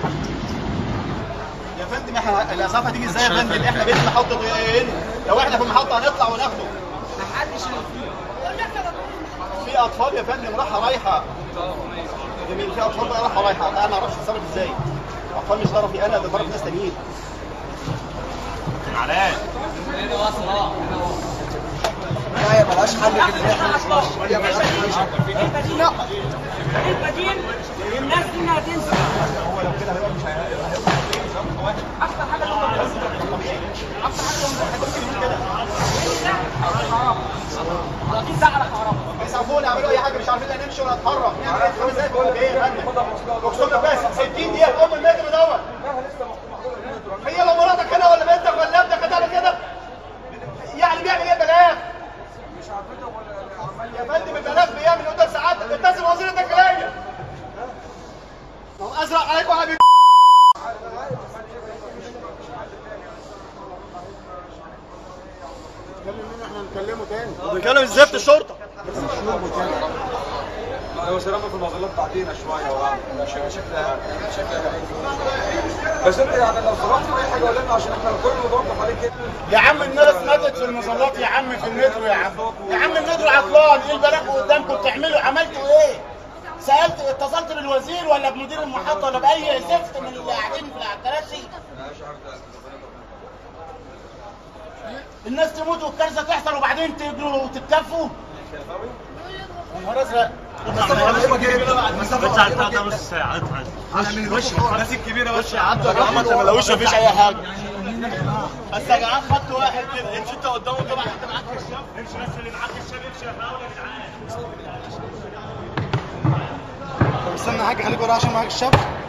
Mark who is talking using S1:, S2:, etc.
S1: يا فندم احنا الاسعاف هتيجي ازاي يا فندم احنا بيت محطه ايه لو احنا في المحطه هنطلع وناخده في اطفال يا فندم رايحه رايحه جميل في اطفال بقى رايحه رايحه انا ما اعرفش اتصرف ازاي اطفال مش طرفي انا ده طرف ناس تانيين
S2: علاء
S3: لا ملهاش حل كده إن إحنا نخلص. هي ملهاش حل.
S4: لا البديل الناس دي انها تنزل
S1: هو لو كده هيبقى مش هيبقى
S4: اكتر حاجه هم اكتر حاجه هم في زعل حرام
S1: بيسعفونا يعملوا اي حاجه مش عارفين لا نمشي ولا نتحرك نعمل ايه خمس دقايق ولا ايه يا فندم اقسم بس 60 دقيقه ام المتر دوت هي لو مراتك هنا ولا بنتك ولا ابنك هتعمل كده يعني بيعمل ايه البلاغ يا فندم البلاغ بيعمل قدام ساعات اتصل وزير الداخليه ما هو ازرق عليكم يا حبيبي نكلمه تاني بنكلم الزفت الشرطه
S3: هو سلامة في المظلات بعدينا شوية ورا شكلها شكلها بس انت يعني لو صرفت اي حاجة قول لنا عشان احنا الكل متوقف عليك كده
S5: يا عم الناس ماتت في المظلات يا عم في المترو يا عم يا عم المترو عطلان ايه البلاغ قدامكم بتعملوا عملتوا ايه سالت اتصلت بالوزير ولا بمدير المحطه ولا باي زفت من اللي قاعدين في الكراسي الناس تموت والكارثه تحصل وبعدين تجروا وتتكفوا يا نهار ازرق
S2: بس على نص ساعة اضحك
S1: وش الناس الكبيره بس
S5: عدوا يا عم ولا وش مفيش اي حاجه
S1: بس يا جدعان خط واحد كده امشي انت قدامه طبعا انت معاك الشاب
S2: امشي بس اللي معاك الشاب امشي يا فاول يا جدعان
S5: طب استنى حاجه خليك ورا عشان معاك الشاب